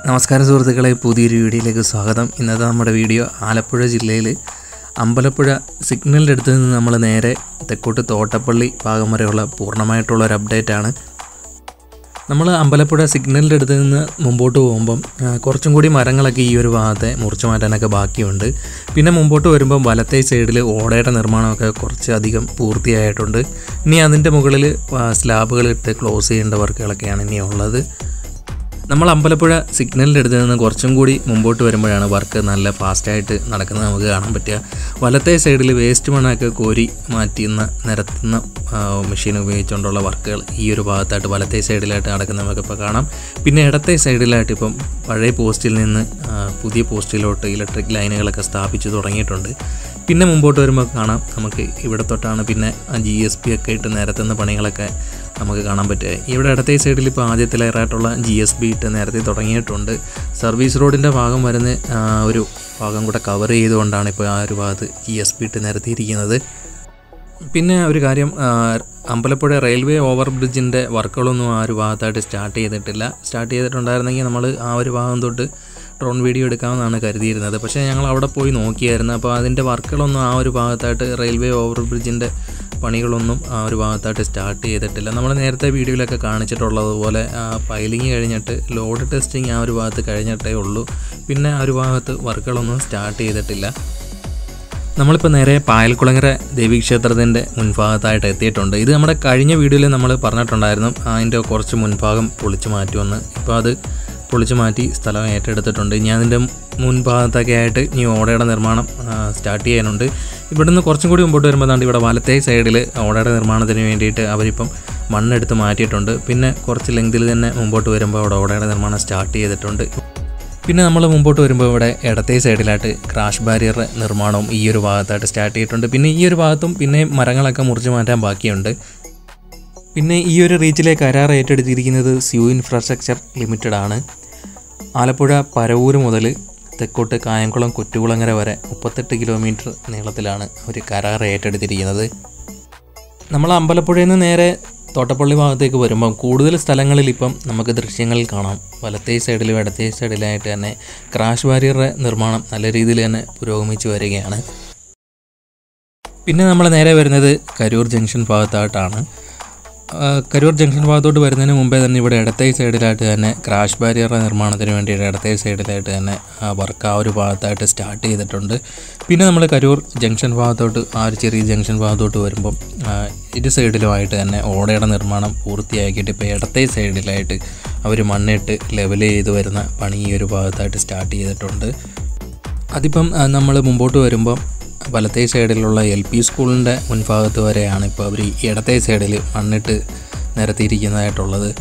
നമസ്കാരം സുഹൃത്തുക്കളെ പുതിയൊരു വീഡിയോയിലേക്ക് സ്വാഗതം ഇന്നത്തെ നമ്മുടെ വീഡിയോ ആലപ്പുഴ ജില്ലയിൽ അമ്പലപ്പുഴ സിഗ്നലിൻ്റെ അടുത്ത് നിന്ന് നമ്മൾ നേരെ തെക്കോട്ട് തോട്ടപ്പള്ളി ഭാഗം വരെയുള്ള പൂർണ്ണമായിട്ടുള്ള ഒരു അപ്ഡേറ്റ് ആണ് നമ്മൾ അമ്പലപ്പുഴ സിഗ്നലിൻ്റെ അടുത്ത് നിന്ന് മുമ്പോട്ട് പോകുമ്പം ആ, കുറച്ചും കൂടി മരങ്ങളൊക്കെ ഈ ഒരു ഭാഗത്തെ മുറിച്ചു മാറ്റാനൊക്കെ ബാക്കിയുണ്ട് പിന്നെ മുമ്പോട്ട് വരുമ്പം വലത്തെ സൈഡിൽ ഓടയുടെ നിർമ്മാണമൊക്കെ കുറച്ച് അധികം പൂർത്തിയായിട്ടുണ്ട് ഇനി അതിൻ്റെ മുകളിൽ സ്ലാബുകളിട്ട് ക്ലോസ് ചെയ്യേണ്ട വർക്കുകളൊക്കെയാണ് ഇനി ഉള്ളത് നമ്മൾ അമ്പലപ്പുഴ സിഗ്നലിൻ്റെ അടുത്ത് നിന്ന് കുറച്ചും കൂടി മുമ്പോട്ട് വരുമ്പോഴാണ് വർക്ക് നല്ല ഫാസ്റ്റായിട്ട് നടക്കുന്നത് നമുക്ക് കാണാൻ പറ്റുക വലത്തെ സൈഡിൽ വേസ്റ്റ് മണ്ണൊക്കെ കോരി മാറ്റുന്ന നിരത്തുന്ന മെഷീൻ ഉപയോഗിച്ചുകൊണ്ടുള്ള വർക്കുകൾ ഈ ഒരു ഭാഗത്തായിട്ട് വലത്തെ സൈഡിലായിട്ട് നടക്കുന്നത് നമുക്കിപ്പോൾ കാണാം പിന്നെ ഇടത്തെ സൈഡിലായിട്ട് ഇപ്പം പഴയ പോസ്റ്റിൽ നിന്ന് ആ, പുതിയ പോസ്റ്റിലോട്ട് ഇലക്ട്രിക് ലൈനുകളൊക്കെ സ്ഥാപിച്ചു തുടങ്ങിയിട്ടുണ്ട് പിന്നെ മുമ്പോട്ട് വരുമ്പോൾ കാണാം നമുക്ക് ഇവിടെ തൊട്ടാണ് പിന്നെ ജി എസ് പി ഒക്കെ ഇട്ട് നിരത്തുന്ന പണികളൊക്കെ നമുക്ക് കാണാൻ പറ്റുക ഇവിടെ ഇടത്തെ സൈഡിൽ ഇപ്പോൾ ആദ്യത്തെ ലെയറായിട്ടുള്ള ജി എസ് ബി ഇട്ട് നേരത്തെ തുടങ്ങിയിട്ടുണ്ട് സർവീസ് റോഡിൻ്റെ ഭാഗം വരുന്ന ആ, ഒരു ഭാഗം കൂടെ കവർ ചെയ്തുകൊണ്ടാണ് ഇപ്പോൾ ആ ഒരു ഭാഗത്ത് ജി എസ് ബി ഇട്ട് നിരത്തിയിരിക്കുന്നത് പിന്നെ ഒരു കാര്യം ആ, അമ്പലപ്പുഴ റെയിൽവേ ഓവർ ബ്രിഡ്ജിൻ്റെ വർക്കുകളൊന്നും ആ ഒരു ഭാഗത്തായിട്ട് സ്റ്റാർട്ട് ചെയ്തിട്ടില്ല സ്റ്റാർട്ട് ചെയ്തിട്ടുണ്ടായിരുന്നെങ്കിൽ നമ്മൾ ആ ഒരു ഭാഗം തൊട്ട് ഡ്രോൺ വീഡിയോ എടുക്കാമെന്നാണ് കരുതിയിരുന്നത് പക്ഷേ ഞങ്ങൾ അവിടെ പോയി നോക്കിയായിരുന്നു അപ്പോൾ അതിൻ്റെ വർക്കുകളൊന്നും ആ ഒരു ഭാഗത്തായിട്ട് റെയിൽവേ ഓവർ ബ്രിഡ്ജിൻ്റെ പണികളൊന്നും ആ ഒരു ഭാഗത്തായിട്ട് സ്റ്റാർട്ട് ചെയ്തിട്ടില്ല നമ്മൾ നേരത്തെ വീഡിയോയിലൊക്കെ കാണിച്ചിട്ടുള്ളതുപോലെ പൈലിങ് കഴിഞ്ഞിട്ട് ലോഡ് ടെസ്റ്റിംഗ് ആ ഒരു ഭാഗത്ത് കഴിഞ്ഞിട്ടേ ഉള്ളൂ പിന്നെ ആ ഒരു ഭാഗത്ത് വർക്കുകളൊന്നും സ്റ്റാർട്ട് ചെയ്തിട്ടില്ല നമ്മളിപ്പോൾ നേരെ പായൽക്കുളങ്ങര ദേവീക്ഷേത്രത്തിൻ്റെ മുൻഭാഗത്തായിട്ട് എത്തിയിട്ടുണ്ട് ഇത് നമ്മുടെ കഴിഞ്ഞ വീഡിയോയിൽ നമ്മൾ പറഞ്ഞിട്ടുണ്ടായിരുന്നു അതിൻ്റെ കുറച്ച് മുൻഭാഗം പൊളിച്ചു മാറ്റുമെന്ന് ഇപ്പോൾ അത് പൊളിച്ചു മാറ്റി സ്ഥലം ഏറ്റെടുത്തിട്ടുണ്ട് ഇനി അതിൻ്റെ മുൻഭാഗത്തൊക്കെ ആയിട്ട് ഇനി ഓടയുടെ നിർമ്മാണം സ്റ്റാർട്ട് ചെയ്യാനുണ്ട് ഇവിടുന്ന് കുറച്ചും കൂടി മുമ്പോട്ട് വരുമ്പോൾ ദാണ്ട് ഇവിടെ വലത്തേ സൈഡിൽ ഓടയുടെ നിർമ്മാണത്തിന് വേണ്ടിയിട്ട് അവരിപ്പം മണ്ണെടുത്ത് മാറ്റിയിട്ടുണ്ട് പിന്നെ കുറച്ച് ലെങ്തിൽ തന്നെ മുമ്പോട്ട് വരുമ്പോൾ അവിടെ ഓടയുടെ നിർമ്മാണം സ്റ്റാർട്ട് ചെയ്തിട്ടുണ്ട് പിന്നെ നമ്മൾ മുമ്പോട്ട് വരുമ്പോൾ ഇവിടെ ഇടത്തെ സൈഡിലായിട്ട് ക്രാഷ് ബാരിയർ നിർമ്മാണവും ഈ ഒരു ഭാഗത്തായിട്ട് സ്റ്റാർട്ട് ചെയ്തിട്ടുണ്ട് പിന്നെ ഈ ഒരു ഭാഗത്തും പിന്നെ മരങ്ങളൊക്കെ മുറിച്ച് മാറ്റാൻ ബാക്കിയുണ്ട് പിന്നെ ഈ ഒരു റീച്ചിലെ കരാർ ഏറ്റെടുത്തിരിക്കുന്നത് സ്യൂ ഇൻഫ്രാസ്ട്രക്ചർ ലിമിറ്റഡ് ആണ് ആലപ്പുഴ പരവൂര് മുതൽ തെക്കോട്ട് കായംകുളം കൊറ്റുകുളങ്ങര വരെ മുപ്പത്തെട്ട് കിലോമീറ്റർ നീളത്തിലാണ് ഒരു കരാർ ഏറ്റെടുത്തിരിക്കുന്നത് നമ്മൾ അമ്പലപ്പുഴയിൽ നിന്ന് നേരെ തോട്ടപ്പള്ളി ഭാഗത്തേക്ക് വരുമ്പം കൂടുതൽ സ്ഥലങ്ങളിൽ ഇപ്പം നമുക്ക് ദൃശ്യങ്ങളിൽ കാണാം വലത്തേ സൈഡിലും ഇടത്തേ സൈഡിലായിട്ട് തന്നെ ക്രാഷ് ബാരിയറുടെ നിർമ്മാണം നല്ല രീതിയിൽ തന്നെ പുരോഗമിച്ചു വരികയാണ് പിന്നെ നമ്മൾ നേരെ വരുന്നത് കരൂർ ജംഗ്ഷൻ ഭാഗത്തായിട്ടാണ് ആ, കരൂർ ജംഗ്ഷൻ ഭാഗത്തോട്ട് വരുന്നതിന് മുമ്പേ തന്നെ ഇവിടെ ഇടത്തേ സൈഡിലായിട്ട് തന്നെ ക്രാഷ് ബാരിയറുടെ നിർമ്മാണത്തിന് വേണ്ടിയിട്ട് ഇടത്തേ സൈഡിലായിട്ട് തന്നെ വർക്ക് ആ ഒരു ഭാഗത്തായിട്ട് സ്റ്റാർട്ട് ചെയ്തിട്ടുണ്ട് പിന്നെ നമ്മൾ കരൂർ ജംഗ്ഷൻ ഭാഗത്തോട്ട് ആ ഒരു ചെറിയ ജംഗ്ഷൻ ഭാഗത്തോട്ട് വരുമ്പം ആ, ഇരു സൈഡിലുമായിട്ട് തന്നെ ഓടയുടെ നിർമ്മാണം പൂർത്തിയാക്കിയിട്ട് ഇപ്പോൾ ഇടത്തേ സൈഡിലായിട്ട് അവർ മണ്ണിട്ട് ലെവൽ ചെയ്ത് വരുന്ന പണി ഈ ഒരു ഭാഗത്തായിട്ട് സ്റ്റാർട്ട് ചെയ്തിട്ടുണ്ട് അതിപ്പം നമ്മൾ മുമ്പോട്ട് വരുമ്പം വലത്തേ സൈഡിലുള്ള എൽ പി സ്കൂളിൻ്റെ മുൻഭാഗത്ത് വരെയാണ് ഇപ്പോൾ അവർ ഈ ഇടത്തേ സൈഡിൽ മണ്ണിട്ട് നിരത്തിയിരിക്കുന്നതായിട്ടുള്ളത്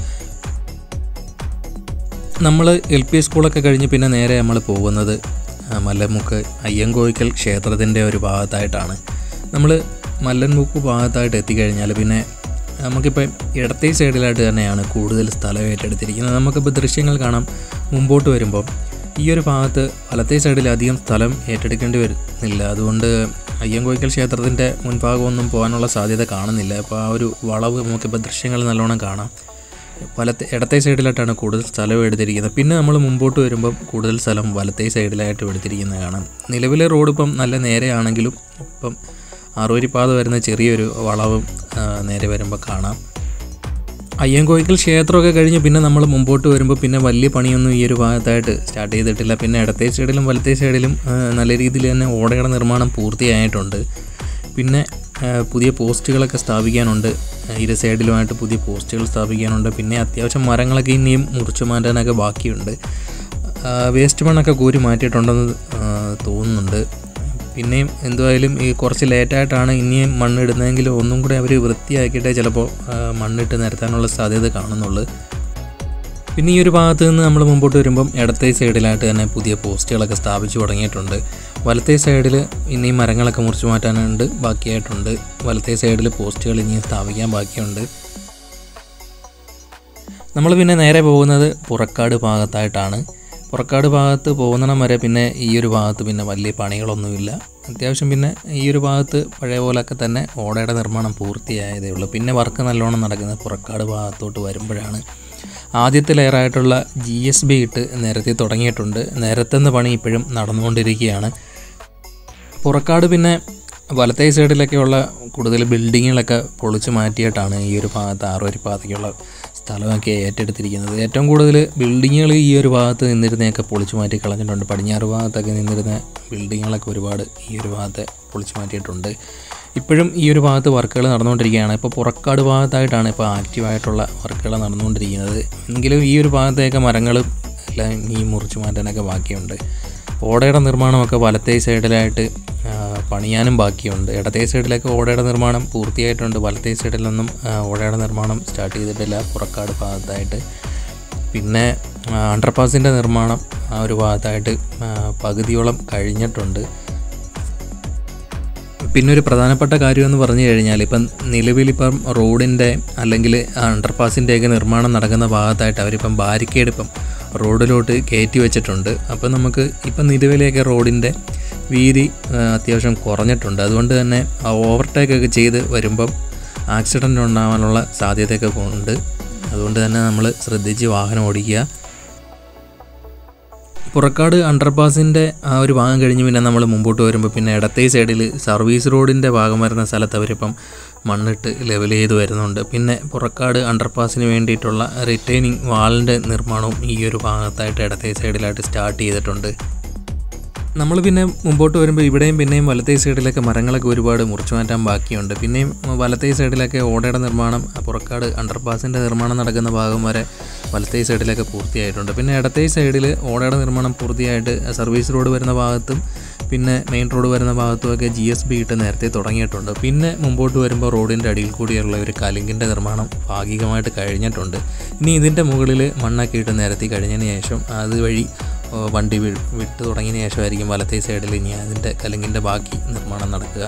നമ്മൾ എൽ പി സ്കൂളൊക്കെ കഴിഞ്ഞ് പിന്നെ നേരെ നമ്മൾ പോകുന്നത് ആ, മല്ലമുക്ക് അയ്യങ്കോയ്ക്കൽ ക്ഷേത്രത്തിൻ്റെ ഒരു ഭാഗത്തായിട്ടാണ് നമ്മൾ മല്ലൻമുക്ക് ഭാഗത്തായിട്ട് എത്തിക്കഴിഞ്ഞാൽ പിന്നെ നമുക്കിപ്പോൾ ഇടത്തേ സൈഡിലായിട്ട് തന്നെയാണ് കൂടുതൽ സ്ഥലം ഏറ്റെടുത്തിരിക്കുന്നത് നമുക്കിപ്പോൾ ദൃശ്യങ്ങൾ കാണാം മുമ്പോട്ട് വരുമ്പോൾ ഈ ഒരു ഭാഗത്ത് വലത്തേ സൈഡിൽ അധികം സ്ഥലം ഏറ്റെടുക്കേണ്ടി വരുന്നില്ല അതുകൊണ്ട് അയ്യങ്കോയ്ക്കൽ ക്ഷേത്രത്തിൻ്റെ മുൻഭാഗമൊന്നും പോകാനുള്ള സാധ്യത കാണുന്നില്ല അപ്പോൾ ആ ഒരു വളവ് നമുക്കിപ്പോൾ ദൃശ്യങ്ങൾ നല്ലോണം കാണാം വലത്തെ ഇടത്തെ സൈഡിലായിട്ടാണ് കൂടുതൽ സ്ഥലം എടുത്തിരിക്കുന്നത് പിന്നെ നമ്മൾ മുമ്പോട്ട് വരുമ്പം കൂടുതൽ സ്ഥലം വലത്തെ സൈഡിലായിട്ട് എടുത്തിരിക്കുന്നത് കാണാം നിലവിലെ റോഡ് ഇപ്പം നല്ല നേരെയാണെങ്കിലും ഇപ്പം ആറുവരിപ്പാത വരുന്ന ചെറിയൊരു വളവും ആ, നേരെ വരുമ്പോൾ കാണാം അയ്യങ്കോയ്ക്കൽ ക്ഷേത്രമൊക്കെ കഴിഞ്ഞ് പിന്നെ നമ്മൾ മുമ്പോട്ട് വരുമ്പോൾ പിന്നെ വലിയ പണിയൊന്നും ഈ ഒരു ഭാഗത്തായിട്ട് സ്റ്റാർട്ട് ചെയ്തിട്ടില്ല പിന്നെ ഇടത്തെ സൈഡിലും വലത്തെ സൈഡിലും ആ, നല്ല രീതിയിൽ തന്നെ ഓടയുടെ നിർമ്മാണം പൂർത്തിയായിട്ടുണ്ട് പിന്നെ ആ, പുതിയ പോസ്റ്റുകളൊക്കെ സ്ഥാപിക്കാനുണ്ട് ആ, ഇരു സൈഡിലുമായിട്ട് പുതിയ പോസ്റ്റുകൾ സ്ഥാപിക്കാനുണ്ട് പിന്നെ അത്യാവശ്യം മരങ്ങളൊക്കെ ഇനിയും മുറിച്ചു മാറ്റാനൊക്കെ ബാക്കിയുണ്ട് ആ, വേസ്റ്റ് മണ്ണൊക്കെ കോരി മാറ്റിയിട്ടുണ്ടെന്ന് ആ, തോന്നുന്നുണ്ട് പിന്നെയും എന്തുമായാലും ഈ കുറച്ച് ലേറ്റായിട്ടാണ് ഇനിയും മണ്ണിടുന്നതെങ്കിൽ ഒന്നും കൂടെ അവർ വൃത്തിയാക്കിയിട്ടേ ചിലപ്പോൾ ആ, മണ്ണിട്ട് നിരത്താനുള്ള സാധ്യത കാണുന്നുള്ളൂ പിന്നെ ഈ ഒരു ഭാഗത്ത് നിന്ന് നമ്മൾ മുമ്പോട്ട് വരുമ്പം ഇടത്തെ സൈഡിലായിട്ട് തന്നെ പുതിയ പോസ്റ്റുകളൊക്കെ സ്ഥാപിച്ചു തുടങ്ങിയിട്ടുണ്ട് വലത്തെ സൈഡിൽ ഇനിയും മരങ്ങളൊക്കെ മുറിച്ചു മാറ്റാനുണ്ട് ബാക്കിയായിട്ടുണ്ട് വലത്തെ സൈഡിൽ പോസ്റ്റുകൾ ഇനിയും സ്ഥാപിക്കാൻ ബാക്കിയുണ്ട് നമ്മൾ പിന്നെ നേരെ പോകുന്നത് പുറക്കാട് ഭാഗത്തായിട്ടാണ് പുറക്കാട് ഭാഗത്ത് പോകുന്നിടം വരെ പിന്നെ ഈ ഒരു ഭാഗത്ത് പിന്നെ വലിയ പണികളൊന്നുമില്ല അത്യാവശ്യം പിന്നെ ഈ ഒരു ഭാഗത്ത് പഴയ പോലൊക്കെ തന്നെ ഓടയുടെ നിർമ്മാണം പൂർത്തിയായതേ ഉള്ളൂ പിന്നെ വർക്ക് നല്ലോണം നടക്കുന്നത് പുറക്കാട് ഭാഗത്തോട്ട് വരുമ്പോഴാണ് ആദ്യത്തെ ലെയറായിട്ടുള്ള ജി എസ് ബി ഇട്ട് നിരത്തി തുടങ്ങിയിട്ടുണ്ട് നിരത്തുന്ന പണി ഇപ്പോഴും നടന്നുകൊണ്ടിരിക്കുകയാണ് പുറക്കാട് പിന്നെ വലത്തേ സൈഡിലൊക്കെയുള്ള കൂടുതൽ ബിൽഡിങ്ങുകളൊക്കെ പൊളിച്ച് മാറ്റിയിട്ടാണ് ഈ ഒരു ഭാഗത്ത് ആറുവരി പാതയ്ക്കുള്ള സ്ഥലമൊക്കെ ഏറ്റെടുത്തിരിക്കുന്നത് ഏറ്റവും കൂടുതൽ ബിൽഡിങ്ങുകൾ ഈ ഒരു ഭാഗത്ത് നിന്നിരുന്നതൊക്കെ പൊളിച്ച് മാറ്റി കളഞ്ഞിട്ടുണ്ട് പടിഞ്ഞാറ് ഭാഗത്തൊക്കെ നിന്നിരുന്ന ബിൽഡിങ്ങുകളൊക്കെ ഒരുപാട് ഈ ഒരു ഭാഗത്തെ പൊളിച്ച് മാറ്റിയിട്ടുണ്ട് ഇപ്പോഴും ഈ ഒരു ഭാഗത്ത് വർക്കുകൾ നടന്നുകൊണ്ടിരിക്കുകയാണ് ഇപ്പോൾ പുറക്കാട് ഭാഗത്തായിട്ടാണ് ഇപ്പോൾ ആക്റ്റീവായിട്ടുള്ള വർക്കുകൾ നടന്നുകൊണ്ടിരിക്കുന്നത് എങ്കിലും ഈ ഒരു ഭാഗത്തേക്ക് മരങ്ങളും എല്ലാം ഈ മുറിച്ച് മാറ്റാനൊക്കെ ബാക്കിയുണ്ട് ഓടയുടെ നിർമ്മാണമൊക്കെ വലത്തേ സൈഡിലായിട്ട് ആ, പണിയാനും ബാക്കിയുണ്ട് ഇടത്തേ സൈഡിലൊക്കെ ഓടയുടെ നിർമ്മാണം പൂർത്തിയായിട്ടുണ്ട് വലത്തേ സൈഡിലൊന്നും ആ, ഓടയുടെ നിർമ്മാണം സ്റ്റാർട്ട് ചെയ്തിട്ടില്ല പുറക്കാട് ഭാഗത്തായിട്ട് പിന്നെ അണ്ടർപാസിൻ്റെ നിർമ്മാണം ആ ഒരു ഭാഗത്തായിട്ട് ആ, പകുതിയോളം കഴിഞ്ഞിട്ടുണ്ട് പിന്നെ ഒരു പ്രധാനപ്പെട്ട കാര്യം എന്ന് പറഞ്ഞു കഴിഞ്ഞാൽ ഇപ്പം നിലവിലിപ്പം റോഡിൻ്റെ അല്ലെങ്കിൽ അണ്ടർപാസിൻ്റെയൊക്കെ നിർമ്മാണം നടക്കുന്ന ഭാഗത്തായിട്ട് അവരിപ്പം ബാരിക്കേഡ് ഇപ്പം റോഡിലോട്ട് കയറ്റി വെച്ചിട്ടുണ്ട് അപ്പം നമുക്ക് ഇപ്പം നിലവിലെയൊക്കെ റോഡിൻ്റെ വീതി ആ, അത്യാവശ്യം കുറഞ്ഞിട്ടുണ്ട് അതുകൊണ്ട് തന്നെ ഓവർടേക്ക് ഒക്കെ ചെയ്ത് വരുമ്പം ആക്സിഡൻ്റ് ഉണ്ടാകാനുള്ള സാധ്യതയൊക്കെ ഉണ്ട് അതുകൊണ്ട് തന്നെ നമ്മൾ ശ്രദ്ധിച്ച് വാഹനം ഓടിക്കുക പുറക്കാട് അണ്ടർപാസിൻ്റെ ആ ഒരു ഭാഗം കഴിഞ്ഞ് പിന്നെ നമ്മൾ മുമ്പോട്ട് വരുമ്പോൾ പിന്നെ ഇടത്തേ സൈഡിൽ സർവീസ് റോഡിൻ്റെ ഭാഗം വരുന്ന സ്ഥലത്ത് അവരിപ്പം മണ്ണിട്ട് ലെവൽ ചെയ്ത് വരുന്നുണ്ട് പിന്നെ പുറക്കാട് അണ്ടർപാസിന് വേണ്ടിയിട്ടുള്ള റിട്ടൈനിങ് വാളിൻ്റെ നിർമ്മാണവും ഈ ഒരു ഭാഗത്തായിട്ട് ഇടത്തേ സൈഡിലായിട്ട് സ്റ്റാർട്ട് ചെയ്തിട്ടുണ്ട് നമ്മൾ പിന്നെ മുമ്പോട്ട് വരുമ്പോൾ ഇവിടെയും പിന്നെയും വലത്തേ സൈഡിലൊക്കെ മരങ്ങളൊക്കെ ഒരുപാട് മുറിച്ചു മാറ്റാൻ ബാക്കിയുണ്ട് പിന്നെയും വലത്തേ സൈഡിലൊക്കെ ഓടയുടെ നിർമ്മാണം പുറക്കാട് അണ്ടർപാസിൻ്റെ നിർമ്മാണം നടക്കുന്ന ഭാഗം വരെ വലത്തേ സൈഡിലൊക്കെ പൂർത്തിയായിട്ടുണ്ട് പിന്നെ ഇടത്തേ സൈഡിൽ ഓടയുടെ നിർമ്മാണം പൂർത്തിയായിട്ട് സർവീസ് റോഡ് വരുന്ന ഭാഗത്തും പിന്നെ മെയിൻ റോഡ് വരുന്ന ഭാഗത്തുമൊക്കെ ജി എസ് ബി ഇട്ട് നേരത്തെ തുടങ്ങിയിട്ടുണ്ട് പിന്നെ മുമ്പോട്ട് വരുമ്പോൾ റോഡിൻ്റെ അടിയിൽ കൂടിയുള്ള ഒരു കലിങ്കിൻ്റെ നിർമ്മാണം ഭാഗികമായിട്ട് കഴിഞ്ഞിട്ടുണ്ട് ഇനി ഇതിൻ്റെ മുകളിൽ മണ്ണൊക്കെ ഇട്ട് നിരത്തി കഴിഞ്ഞതിന് ശേഷം അതുവഴി ഓ, വണ്ടി വി- വിട്ട് തുടങ്ങിയതിന് ശേഷമായിരിക്കും വലത്തേ സൈഡിൽ ഇനി അതിൻ്റെ കലിങ്കിൻ്റെ ബാക്കി നിർമ്മാണം നടക്കുക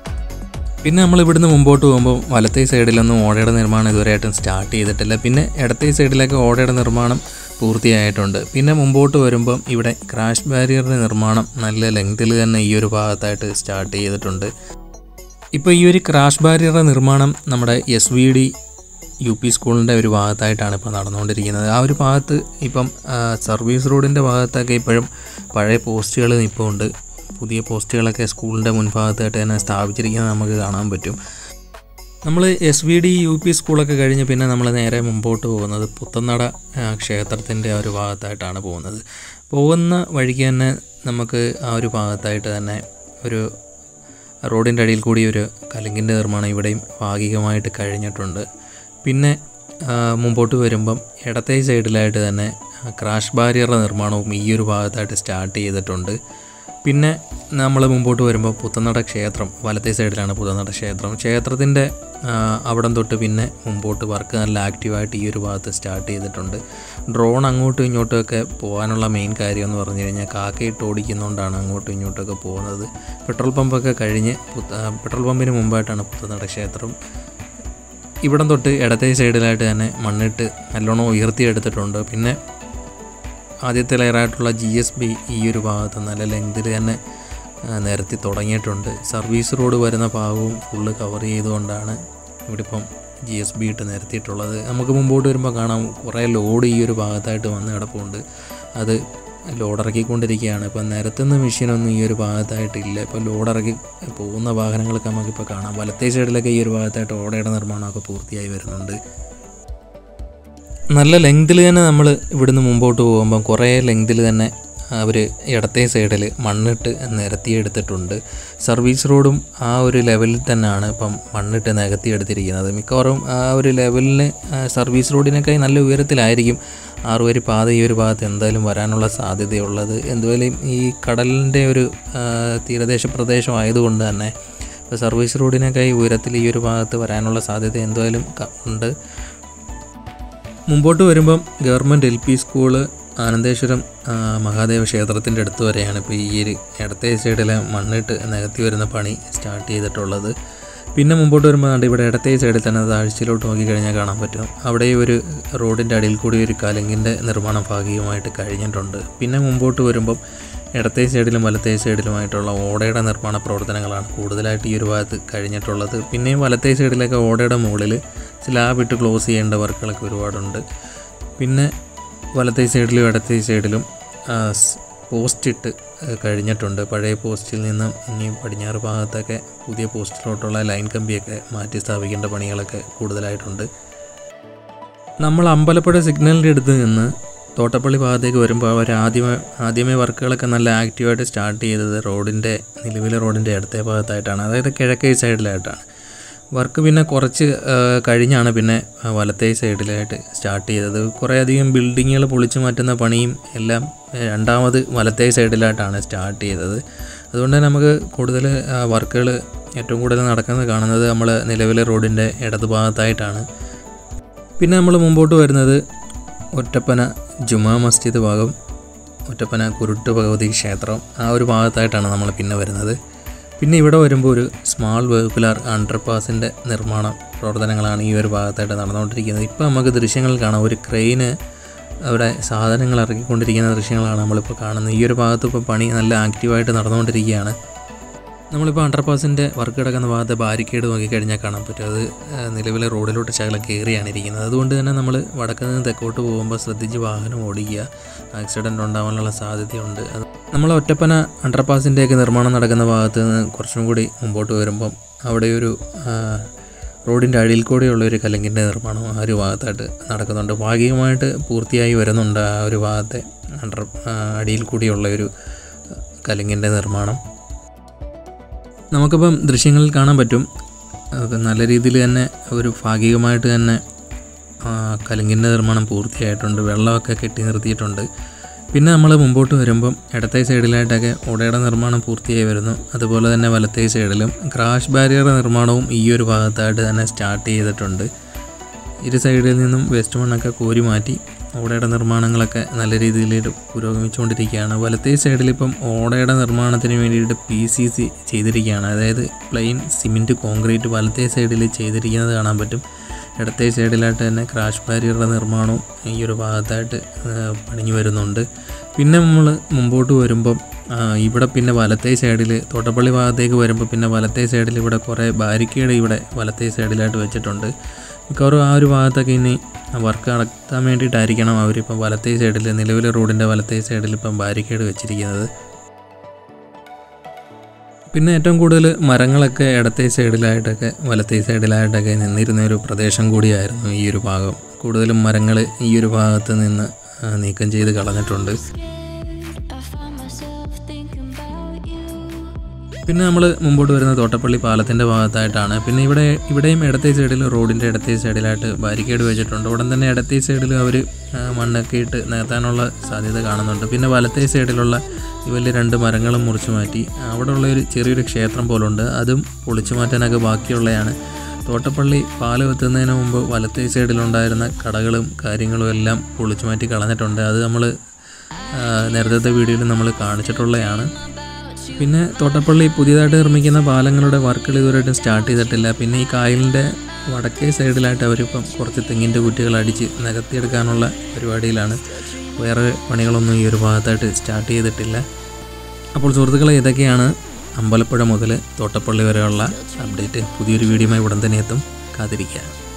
പിന്നെ നമ്മൾ ഇവിടുന്ന് മുമ്പോട്ട് പോകുമ്പോൾ വലത്തേ സൈഡിലൊന്നും ഓടയുടെ നിർമ്മാണം ഇതുവരെയായിട്ടും സ്റ്റാർട്ട് ചെയ്തിട്ടില്ല പിന്നെ ഇടത്തേ സൈഡിലൊക്കെ ഓടയുടെ നിർമ്മാണം പൂർത്തിയായിട്ടുണ്ട് പിന്നെ മുമ്പോട്ട് വരുമ്പം ഇവിടെ ക്രാഷ് ബാരിയറിൻ്റെ നിർമ്മാണം നല്ല ലെങ്തിൽ തന്നെ ഈ ഒരു ഭാഗത്തായിട്ട് സ്റ്റാർട്ട് ചെയ്തിട്ടുണ്ട് ഇപ്പോൾ ഈ ഒരു ക്രാഷ് ബാരിയറുടെ നിർമ്മാണം നമ്മുടെ S V D U P സ്കൂളിൻ്റെ ഒരു ഭാഗത്തായിട്ടാണ് ഇപ്പോൾ നടന്നുകൊണ്ടിരിക്കുന്നത് ആ ഒരു ഭാഗത്ത് ഇപ്പം ആ, സർവീസ് റോഡിൻ്റെ ഭാഗത്തൊക്കെ ഇപ്പോഴും പഴയ പോസ്റ്റുകൾ ഇപ്പോൾ ഉണ്ട് പുതിയ പോസ്റ്റുകളൊക്കെ സ്കൂളിൻ്റെ മുൻഭാഗത്തായിട്ട് തന്നെ സ്ഥാപിച്ചിരിക്കുന്നത് നമുക്ക് കാണാൻ പറ്റും നമ്മൾ S V D U P സ്കൂളൊക്കെ കഴിഞ്ഞ് പിന്നെ നമ്മൾ നേരെ മുമ്പോട്ട് പോകുന്നത് പുത്തനട ക്ഷേത്രത്തിൻ്റെ ആ ഒരു ഭാഗത്തായിട്ടാണ് പോകുന്നത് പോകുന്ന വഴിക്ക് തന്നെ നമുക്ക് ആ ഒരു ഭാഗത്തായിട്ട് തന്നെ ഒരു റോഡിൻ്റെ അടിയിൽ കൂടി ഒരു കലിങ്കിൻ്റെ നിർമ്മാണം ഇവിടെയും ഭാഗികമായിട്ട് കഴിഞ്ഞിട്ടുണ്ട് പിന്നെ ആ, മുമ്പോട്ട് വരുമ്പം ഇടത്തേ സൈഡിലായിട്ട് തന്നെ ക്രാഷ് ബാരിയറുടെ നിർമ്മാണവും ഈ ഒരു ഭാഗത്തായിട്ട് സ്റ്റാർട്ട് ചെയ്തിട്ടുണ്ട് പിന്നെ നമ്മൾ മുമ്പോട്ട് വരുമ്പോൾ പുത്തനട ക്ഷേത്രം വലത്തേ സൈഡിലാണ് പുത്തനട ക്ഷേത്രം ക്ഷേത്രത്തിൻ്റെ അവിടം തൊട്ട് പിന്നെ മുമ്പോട്ട് വർക്ക് നല്ല ആക്റ്റീവായിട്ട് ഈ ഒരു ഭാഗത്ത് സ്റ്റാർട്ട് ചെയ്തിട്ടുണ്ട് ഡ്രോൺ അങ്ങോട്ടും ഇങ്ങോട്ടും ഒക്കെ പോകാനുള്ള മെയിൻ കാര്യം എന്ന് പറഞ്ഞു കഴിഞ്ഞാൽ കാക്കയിട്ട് ഓടിക്കുന്നതുകൊണ്ടാണ് അങ്ങോട്ടും ഇങ്ങോട്ടൊക്കെ പോകുന്നത് പെട്രോൾ പമ്പൊക്കെ കഴിഞ്ഞ് പുത്ത- ആ, പെട്രോൾ പമ്പിന് മുമ്പായിട്ടാണ് പുത്തനട ക്ഷേത്രം ഇവിടം തൊട്ട് ഇടത്തേ സൈഡിലായിട്ട് തന്നെ മണ്ണിട്ട് നല്ലോണം ഉയർത്തിയെടുത്തിട്ടുണ്ട് പിന്നെ ആദ്യത്തെ ലെയറായിട്ടുള്ള ജി എസ് ബി ഈ ഒരു ഭാഗത്ത് നല്ല ലെങ്തിൽ തന്നെ ആ, നിരത്തി തുടങ്ങിയിട്ടുണ്ട് സർവീസ് റോഡ് വരുന്ന ഭാഗവും ഫുള്ള് കവർ ചെയ്തുകൊണ്ടാണ് ഇവിടെ ഇപ്പം ജി എസ് ബി ഇട്ട് നിരത്തിയിട്ടുള്ളത് നമുക്ക് മുമ്പോട്ട് വരുമ്പോൾ കാണാം കുറേ ലോഡ് ഈ ഒരു ഭാഗത്തായിട്ട് വന്ന് കിടപ്പുണ്ട് അത് ലോഡ് ഇറക്കിക്കൊണ്ടിരിക്കുകയാണ് ഇപ്പം നിരത്തുന്ന മെഷീനൊന്നും ഈ ഒരു ഭാഗത്തായിട്ടില്ല ഇപ്പോൾ ലോഡ് ഇറക്കി പോകുന്ന വാഹനങ്ങളൊക്കെ നമുക്കിപ്പോൾ കാണാം വലത്തേ സൈഡിലൊക്കെ ഈ ഒരു ഭാഗത്തായിട്ട് ഓടയുടെ നിർമ്മാണമൊക്കെ പൂർത്തിയായി വരുന്നുണ്ട് നല്ല ലെങ്തിൽ തന്നെ നമ്മൾ ഇവിടുന്ന് മുമ്പോട്ട് പോകുമ്പം കുറേ ലെങ്തിൽ തന്നെ അവർ ഇടത്തേ സൈഡിൽ മണ്ണിട്ട് നിരത്തിയെടുത്തിട്ടുണ്ട് സർവീസ് റോഡും ആ ഒരു ലെവലിൽ തന്നെയാണ് ഇപ്പം മണ്ണിട്ട് നികത്തിയെടുത്തിരിക്കുന്നത് മിക്കവാറും ആ ഒരു ലെവലിന് സർവീസ് റോഡിനേക്കായി നല്ല ഉയരത്തിലായിരിക്കും ആറുവരി പാത ഈ ഒരു ഭാഗത്ത് എന്തായാലും വരാനുള്ള സാധ്യതയുള്ളത് എന്തുവരെയും ഈ കടലിൻ്റെ ഒരു ആ, തീരദേശ പ്രദേശം ആയതുകൊണ്ട് തന്നെ ഇപ്പോൾ സർവീസ് റോഡിനേക്കായി ഉയരത്തിൽ ഈ ഒരു ഭാഗത്ത് വരാനുള്ള സാധ്യത എന്തായാലും ക- ഉണ്ട് മുമ്പോട്ട് വരുമ്പം government L P school Anandeshwaram ആ, മഹാദേവ ക്ഷേത്രത്തിൻ്റെ അടുത്ത് വരെയാണ് ഇപ്പോൾ ഈ ഒരു ഇടത്തേ സൈഡിലെ മണ്ണിട്ട് നികത്തി വരുന്ന പണി സ്റ്റാർട്ട് ചെയ്തിട്ടുള്ളത് പിന്നെ മുമ്പോട്ട് വരുമ്പോൾ ദാണ്ട് ഇവിടെ ഇടത്തേ സൈഡിൽ തന്നെ താഴ്ചയിലോട്ട് നോക്കിക്കഴിഞ്ഞാൽ കാണാൻ പറ്റും അവിടെ ഒരു റോഡിൻ്റെ അടിയിൽ കൂടി ഒരു കലങ്കിൻ്റെ നിർമ്മാണം ഭാഗികമായിട്ട് കഴിഞ്ഞിട്ടുണ്ട് പിന്നെ മുമ്പോട്ട് വരുമ്പം ഇടത്തേ സൈഡിലും വലത്തേ സൈഡിലുമായിട്ടുള്ള ഓടയുടെ നിർമ്മാണ പ്രവർത്തനങ്ങളാണ് കൂടുതലായിട്ട് ഈ ഒരു ഭാഗത്ത് കഴിഞ്ഞിട്ടുള്ളത് പിന്നെയും വലത്തേ സൈഡിലൊക്കെ ഓടയുടെ മുകളിൽ സ്ലാബ് ഇട്ട് ക്ലോസ് ചെയ്യേണ്ട വർക്കുകളൊക്കെ ഒരുപാടുണ്ട് പിന്നെ വലത്തേ സൈഡിലും ഇടത്തേ സൈഡിലും ആ, സ് പോസ്റ്റ് ഇട്ട് ആ, കഴിഞ്ഞിട്ടുണ്ട് പഴയ പോസ്റ്റിൽ നിന്നും ഇനി പടിഞ്ഞാറ് ഭാഗത്തൊക്കെ പുതിയ പോസ്റ്റിലോട്ടുള്ള ലൈൻ കമ്പിയൊക്കെ മാറ്റി സ്ഥാപിക്കേണ്ട പണികളൊക്കെ കൂടുതലായിട്ടുണ്ട് നമ്മൾ അമ്പലപ്പുഴ സിഗ്നലിൻ്റെ അടുത്ത് നിന്ന് തോട്ടപ്പള്ളി ഭാഗത്തേക്ക് വരുമ്പോൾ അവർ ആദ്യമേ ആദ്യമേ വർക്കുകളൊക്കെ നല്ല ആക്റ്റീവായിട്ട് സ്റ്റാർട്ട് ചെയ്തത് റോഡിൻ്റെ നിലവിലെ റോഡിൻ്റെ ഇടത്തെ ഭാഗത്തായിട്ടാണ് അതായത് കിഴക്കേ സൈഡിലായിട്ടാണ് വർക്ക് പിന്നെ കുറച്ച് ആ, കഴിഞ്ഞാണ് പിന്നെ ആ, വലത്തേ സൈഡിലായിട്ട് സ്റ്റാർട്ട് ചെയ്തത് കുറേയധികം ബിൽഡിങ്ങുകൾ പൊളിച്ചു മാറ്റുന്ന പണിയും എല്ലാം ആ, രണ്ടാമത് വലത്തേ സൈഡിലായിട്ടാണ് സ്റ്റാർട്ട് ചെയ്തത് അതുകൊണ്ട് തന്നെ നമുക്ക് കൂടുതൽ വർക്കുകൾ ഏറ്റവും കൂടുതൽ നടക്കുന്നത് കാണുന്നത് നമ്മൾ നിലവിലെ റോഡിൻ്റെ ഇടത് ഭാഗത്തായിട്ടാണ് പിന്നെ നമ്മൾ മുമ്പോട്ട് വരുന്നത് ഒറ്റപ്പന ജുമാ മസ്ജിദ് ഭാഗം ഒറ്റപ്പന കുരുട്ട് ഭഗവതി ക്ഷേത്രം ആ ഒരു ഭാഗത്തായിട്ടാണ് നമ്മൾ പിന്നെ വരുന്നത് പിന്നെ ഇവിടെ വരുമ്പോൾ ഒരു സ്മാൾ വെഹിക്കുലാർ അണ്ടർപാസിൻ്റെ നിർമ്മാണ പ്രവർത്തനങ്ങളാണ് ഈ ഒരു ഭാഗത്തായിട്ട് നടന്നുകൊണ്ടിരിക്കുന്നത് ഇപ്പോൾ നമുക്ക് ദൃശ്യങ്ങൾ കാണാം ഒരു ക്രെയിന് അവിടെ സാധനങ്ങൾ ഇറക്കിക്കൊണ്ടിരിക്കുന്ന ദൃശ്യങ്ങളാണ് നമ്മളിപ്പോൾ കാണുന്നത് ഈ ഒരു ഭാഗത്ത് ഇപ്പോൾ പണി നല്ല ആക്റ്റീവായിട്ട് നടന്നുകൊണ്ടിരിക്കുകയാണ് നമ്മളിപ്പോൾ അണ്ടർപാസിൻ്റെ വർക്ക് കിടക്കുന്ന ഭാഗത്തെ ബാരിക്കേഡ് നോക്കിക്കഴിഞ്ഞാൽ കാണാൻ പറ്റും അത് ആ, നിലവിലെ റോഡിലോട്ട് ശകലം കയറിയാണ് ഇരിക്കുന്നത് അതുകൊണ്ട് തന്നെ നമ്മൾ വടക്ക് നിന്ന് തെക്കോട്ട് പോകുമ്പോൾ ശ്രദ്ധിച്ച് വാഹനം ഓടിക്കുക ആക്സിഡൻറ്റ് ഉണ്ടാവാനുള്ള സാധ്യതയുണ്ട് അത് നമ്മൾ ഒറ്റപ്പന അണ്ടർപാസിൻ്റെയൊക്കെ നിർമ്മാണം നടക്കുന്ന ഭാഗത്ത് നിന്ന് കുറച്ചും കൂടി മുമ്പോട്ട് വരുമ്പം അവിടെ ഒരു ആ, റോഡിൻ്റെ അടിയിൽ കൂടെയുള്ള ഒരു കലങ്കിൻ്റെ നിർമ്മാണം ആ ഒരു ഭാഗത്തായിട്ട് നടക്കുന്നുണ്ട് ഭാഗികമായിട്ട് പൂർത്തിയായി വരുന്നുണ്ട് ആ ഒരു ഭാഗത്തെ അണ്ടർ ആ, അടിയിൽ കൂടിയുള്ള ഒരു കലങ്കിൻ്റെ നിർമ്മാണം നമുക്കിപ്പം ദൃശ്യങ്ങളിൽ കാണാൻ പറ്റും അത് നല്ല രീതിയിൽ തന്നെ ഒരു ഭാഗികമായിട്ട് തന്നെ ആ, കലുങ്കിൻ്റെ നിർമ്മാണം പൂർത്തിയായിട്ടുണ്ട് വെള്ളമൊക്കെ കെട്ടി നിർത്തിയിട്ടുണ്ട് പിന്നെ നമ്മൾ മുമ്പോട്ട് വരുമ്പം ഇടത്തെ സൈഡിലായിട്ടൊക്കെ ഓടയുടെ നിർമ്മാണം പൂർത്തിയായി വരുന്നു അതുപോലെ തന്നെ വലത്തെ സൈഡിലും ക്രാഷ് ബാരിയർ നിർമ്മാണവും ഈ ഒരു ഭാഗത്തായിട്ട് തന്നെ സ്റ്റാർട്ട് ചെയ്തിട്ടുണ്ട് ഇരു സൈഡിൽ നിന്നും വേസ്റ്റ് മണ്ണൊക്കെ കോരി മാറ്റി ഓടയുടെ നിർമ്മാണങ്ങളൊക്കെ നല്ല രീതിയിൽ പുരോഗമിച്ചുകൊണ്ടിരിക്കുകയാണ് വലത്തേ സൈഡിൽ ഇപ്പം ഓടയുടെ നിർമ്മാണത്തിന് വേണ്ടിയിട്ട് പി സി സി ചെയ്തിരിക്കുകയാണ് അതായത് പ്ലെയിൻ സിമെൻറ്റ് കോൺക്രീറ്റ് വലത്തേ സൈഡിൽ ചെയ്തിരിക്കുന്നത് കാണാൻ പറ്റും ഇടത്തെ സൈഡിലായിട്ട് തന്നെ ക്രാഷ് ബാരിയറുടെ നിർമ്മാണവും ഈ ഒരു ഭാഗത്തായിട്ട് ആ, പണിഞ്ഞു വരുന്നുണ്ട് പിന്നെ നമ്മൾ മുമ്പോട്ട് വരുമ്പം ആ, ഇവിടെ പിന്നെ വലത്തേ സൈഡിൽ തോട്ടപ്പള്ളി ഭാഗത്തേക്ക് വരുമ്പോൾ പിന്നെ വലത്തേ സൈഡിൽ ഇവിടെ കുറേ ബാരിക്കേഡ് ഇവിടെ വലത്തേ സൈഡിലായിട്ട് വെച്ചിട്ടുണ്ട് മിക്കവാറും ആ ഒരു ഭാഗത്തൊക്കെ ഇനി വർക്ക് നടത്താൻ വേണ്ടിയിട്ടായിരിക്കണം അവരിപ്പം വലത്തേ സൈഡിൽ നിലവിലെ റോഡിൻ്റെ വലത്തേ സൈഡിൽ ഇപ്പം ബാരിക്കേഡ് വെച്ചിരിക്കുന്നത് പിന്നെ ഏറ്റവും കൂടുതൽ മരങ്ങളൊക്കെ ഇടത്തെ സൈഡിലായിട്ടൊക്കെ വലത്തെ സൈഡിലായിട്ടൊക്കെ നിന്നിരുന്ന ഒരു പ്രദേശം കൂടിയായിരുന്നു ഈ ഒരു ഭാഗം കൂടുതലും മരങ്ങൾ ഈ ഒരു ഭാഗത്ത് നിന്ന് ആ, നീക്കം ചെയ്ത് കളഞ്ഞിട്ടുണ്ട് I find myself thinking about you. പിന്നെ നമ്മൾ മുമ്പോട്ട് വരുന്ന തോട്ടപ്പള്ളി പാലത്തിൻ്റെ ഭാഗത്തായിട്ടാണ് പിന്നെ ഇവിടെ ഇവിടെയും ഇടത്തെ സൈഡിൽ റോഡിൻ്റെ ഇടത്തെ സൈഡിലായിട്ട് ബാരിക്കേഡ് വെച്ചിട്ടുണ്ട് ഉടൻ തന്നെ ഇടത്തെ സൈഡിൽ അവർ മണ്ണൊക്കെ ഇട്ട് നികത്താനുള്ള സാധ്യത കാണുന്നുണ്ട് പിന്നെ വലത്തെ സൈഡിലുള്ള ഈ വലിയ രണ്ട് മരങ്ങളും മുറിച്ച് മാറ്റി അവിടെയുള്ള ഒരു ചെറിയൊരു ക്ഷേത്രം പോലുണ്ട് അതും പൊളിച്ചു മാറ്റാനൊക്കെ ബാക്കിയുള്ളതാണ് തോട്ടപ്പള്ളി പാലം എത്തുന്നതിന് മുമ്പ് വലത്തെ സൈഡിലുണ്ടായിരുന്ന കടകളും കാര്യങ്ങളും എല്ലാം പൊളിച്ചു മാറ്റി കളഞ്ഞിട്ടുണ്ട് അത് നമ്മൾ നേരത്തെ വീഡിയോയിൽ നമ്മൾ കാണിച്ചിട്ടുള്ളതാണ് പിന്നെ തോട്ടപ്പള്ളി പുതിയതായിട്ട് നിർമ്മിക്കുന്ന പാലങ്ങളുടെ വർക്കുകൾ ഇതുവരെയായിട്ടും സ്റ്റാർട്ട് ചെയ്തിട്ടില്ല പിന്നെ ഈ കായലിൻ്റെ വടക്കേ സൈഡിലായിട്ട് അവരിപ്പം കുറച്ച് തെങ്ങിൻ്റെ കുറ്റികൾ അടിച്ച് നികത്തിയെടുക്കാനുള്ള പരിപാടിയിലാണ് വേറെ പണികളൊന്നും ഈ ഒരു ഭാഗത്തായിട്ട് സ്റ്റാർട്ട് ചെയ്തിട്ടില്ല അപ്പോൾ സുഹൃത്തുക്കളെ ഇതൊക്കെയാണ് അമ്പലപ്പുഴ മുതൽ തോട്ടപ്പള്ളി വരെയുള്ള അപ്ഡേറ്റ് പുതിയൊരു വീഡിയോയുമായി ഉടൻ തന്നെ എത്തും കാത്തിരിക്കുക